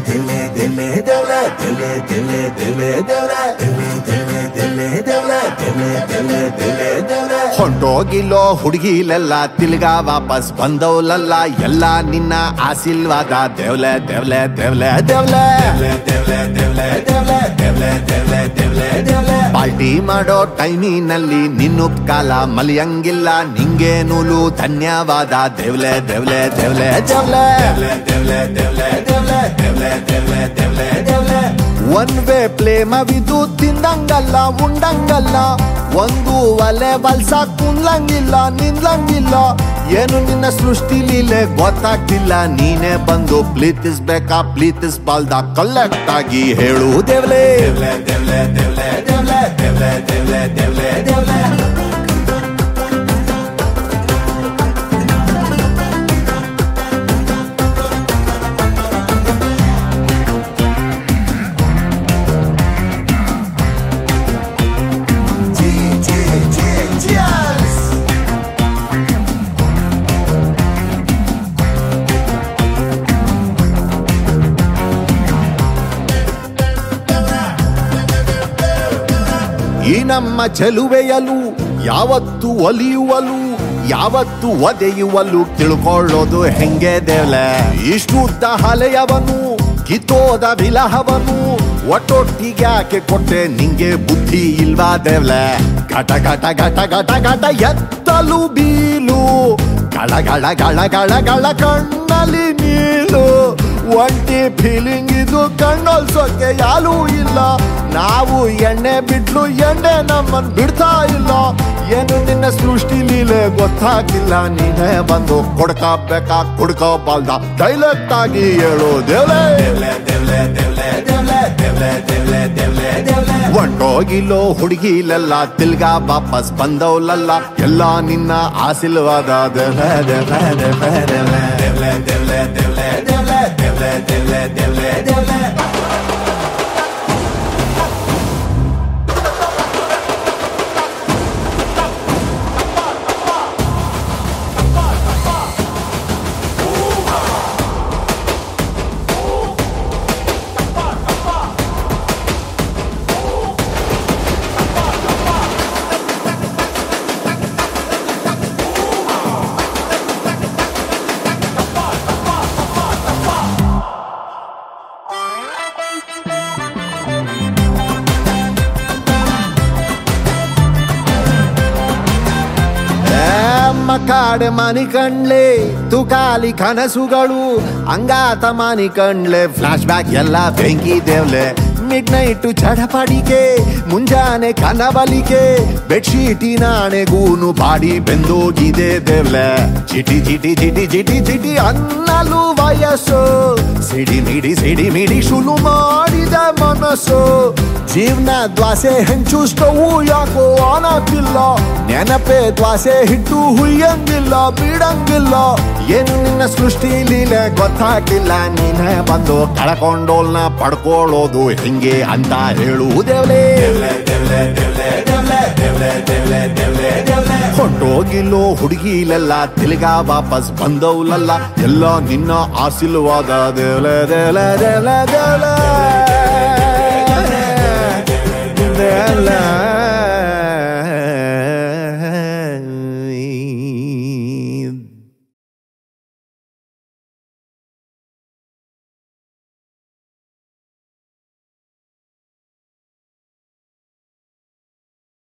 ದೇವ್ಲೆ ದೇವ್ಲೆ ದೇವ್ಲೆ ದೇವ್ಲೆ ದೇವ್ಲೆ ದೇವ್ಲೆ ದೇವ್ಲೆ ದೇವ್ಲೆ ದೇವ್ಲೆ ದೇವ್ಲೆ ದೇವ್ಲೆ ದೇವ್ಲೆ ದೇವ್ಲೆ ದೇವ್ಲೆ ಹೊಂಟೋಗಿಲ್ಲೋ ಹುಡುಗಿಲೆಲ್ಲ ತಿಲ್ಗ ವಾಪಸ್ ಬಂದವ್ಲಲ್ಲ ಎಲ್ಲ ನಿನ್ನ ಆಶೀರ್ವಾದ ದೇವ್ಲೆ ದೇವ್ಲೆ ದೇವ್ಲೆ ದೇವ್ಲೆ ದೇವ್ಲೆ ದೇವ್ಲೆ ದೇವ್ಲೆ ದೇವ್ಲೆ ದೇವ್ಲೆ ದೇವ್ಲೆ ದೇವ್ಲೆ ಪಾರ್ಟಿ ಮಾಡೋ ಟೈಮಿನಲ್ಲಿ ನಿನ್ನ ಕಾಲ ಮಲಿಯಂಗಿಲ್ಲ ನಿಂಗೆ ನೂಲು ಧನ್ಯವಾದ ದೇವ್ಲೆ ದೇವ್ಲೆ ದೇವ್ಲೆ ದೇವ್ಲೆ ದೇವ್ಲೆ ದೇವ್ಲೆ ದೇವ್ಲೆ ದೇವ್ಲೆ ದೇವ್ಲೆ ದೇವ್ಲೆ ದೇವ್ಲೆ ಒನ್ ವೇ ಪ್ಲೇಮವಿದು ತಿಂದಂಗಲ್ಲ ಉಂಡಂಗಲ್ಲ ಒಂದು ಒಲೆ ಬಲ್ಸ ಕುನ್ಲಂಗಿಲ್ಲ ನಿನ್ಲಂಗಿಲ್ಲ ಏನು ನಿನ್ನ ಸೃಷ್ಟಿ ಲೀಲೆ ಗೊತ್ತಾಗ್ತಿಲ್ಲ ನೀನೇ ಬಂದು ಪ್ರೀತಿಸ್ಬೇಕಾ ಪ್ರೀತಿಸ್ಬಾಲ್ದ ಕಲೆಕ್ಟ್ ಆಗಿ ಹೇಳು ದೇವ್ಲೆ ದೇವ್ಲೆ ದೇವ್ಲೆ ದೇವ್ಲೆ ದೇವ್ಲೆ ದೇವ್ಲೆ ದೇವ್ಲೆ ದೇವ್ಲೆ ದೇವ್ಲೆ ಈ ನಮ್ಮ ಚೆಲುವೆಯಲು ಯಾವತ್ತು ಒಲಿಯುವಲು ಯಾವತ್ತು ಒದೆಯುವಲು ತಿಳ್ಕೊಳ್ಳೋದು ಹೆಂಗೆ ದೇವ್ಲೆ ಇಷ್ಟುದ್ದ ಹಲೆಯವನು ಕಿತ್ತೋದ ವಿಲಹವನು ಒಟ್ಟೊಟ್ಟಿಗೆ ಯಾಕೆ ಕೊಟ್ಟೆ ನಿಂಗೆ ಬುದ್ಧಿ ಇಲ್ವಾ ದೇವ್ಲೆ ಘಟ ಘಟ ಘಟ ಘಟ ಘಟ ಎತ್ತಲು ಬೀಲು ಗಳ ಗಳ ಗಳ ಗಳ ಗಳ ಕಣ್ಣಲ್ಲಿ ನೀಲು ಒಂಟಿ ಫೀಲಿಂಗ್ ಇದು ಕಣ್ಣೊಲ್ಸೋಕೆ ಯಾರೂ ಇಲ್ಲ ನಾವು ಎಣ್ಣೆ ಬಿಟ್ಲು ಎಣ್ಣೆ ನಮ್ಮನ್ ಬಿಡ್ತಾ ಇಲ್ಲ ಏನು ನಿನ್ನ ಸೃಷ್ಟಿ ಲೀಲೆ ಗೊತ್ತಾಗಿಲ್ಲ ನೀನೇ ಬಂದು ಕೊಡ್ಕಬೇಕಾ ಕೊಡ್ಕೋಬಲ್ದ ಡೈಲೆಕ್ಟ್ ಆಗಿ ಹೇಳು ದೇವ್ಲೆ ದೇವ್ಲೆ ದೇವ್ಲೆ ದೇವ್ಲೆ ದೇವ್ಲೆ ದೇವ್ಲೆ ದೇವ್ಲೆ ದೇವ್ಲೆ ದೇವ್ಲೆ ಹೊಂಟೋಗಿಲ್ಲೋ ಹುಡುಗಿಲೆಲ್ಲ ತಿಲ್ಗ ವಾಪಸ್ ಬಂದವ್ಲಲ್ಲ ಎಲ್ಲ ನಿನ್ನ ಆಶೀರ್ವಾದ ದೇವ್ಲೆ ದೇವ್ಲೆ ದೇವ್ಲೆ ದೇವ್ಲೆ ದೇವ್ಲೆ ದೇವ್ಲೆ ದೇವ್ಲೆ ದೇವ್ಲೆ ದೇವ್ಲೆ ದೇವ್ಲೆ ದೇವ್ಲೆ ದೇವ್ಲೆ ಮಕಾಡೆ ಮನಿ ಕಣ್ಲೆ ತುಕಾಲಿ ಕನಸುಗಳು ಅಂಗಾತ ಮನಿ ಕಣ್ಲೆ ಫ್ಲಾಶ್ ಬ್ಯಾಕ್ ಎಲ್ಲ ಬೆಂಕಿ ದೇವ್ಲೆ ಮಿಡ್ ನೈಟ್ ಚಡಪಡಿಕೆ ಮುಂಜಾನೆ ಕನಬಲಿಕೆ ಬೆಡ್ಶೀಟಿನಾಣೆಗೂನು ಬಾಡಿ ಬೆಂದೋಗಿದೆ ದೇವ್ಲೆ ಚಿಟಿ ಚಿಟಿ ಚಿಟಿ ಚಿಟಿ ಚಿಟಿ ಅನ್ನಲು ವಯಸ್ಸು ಸಿಡಿ ಮಿಡಿ ಸಿಡಿ ಮಿಡಿ ಶುರು ಮಾಡಿದ ಮನಸ್ಸು ಜೀವನ ದ್ವಾಸೆ ಹೆಂಚು ಸ್ಟವ್ ಯಾಕೋ ಆನಾಕಿಲ್ಲ ನೆನಪೆ ದ್ವಾಸೆ ಹಿಟ್ಟು ಹುಯ್ಯಂಗಿಲ್ಲ ಬಿಡಂಗಿಲ್ಲ ಏನು ನಿನ್ನ ಸೃಷ್ಟಿ ಲೀಲೆ ಗೊತ್ತಾಗಿಲ್ಲ ನೀನೇ ಬಂದು ಕಳ್ಕೊಂಡೋಲ್ನ ಪಡ್ಕೊಳ್ಳೋದು ಹೆಂಗೆ ಅಂತ ಹೇಳು ದೇವ್ಲೇ ದೇವ್ಲೆ ದೇವ್ಲೆ ದೇವ್ಲೆ ದೇವ್ಲೆ ದೇವ್ಲೆ ದೇವ್ಲೆ ದೇವ್ಲೆ ದೇವ್ಲೆ ಹೊಂಟೋಗಿಲ್ಲೋ ಹುಡುಗಿಲೆಲ್ಲ ತಿಲ್ಗ ವಾಪಸ್ ಬಂದವ್ಲಲ್ಲ ಎಲ್ಲ ನಿನ್ನ ಆಶೀರ್ವಾದ ದೇವ್ಲೆ ದೇವ್ಲೆ ದೇವ್ಲೆ ದೇವ್ಲೆ ದೇವ್ಲೆ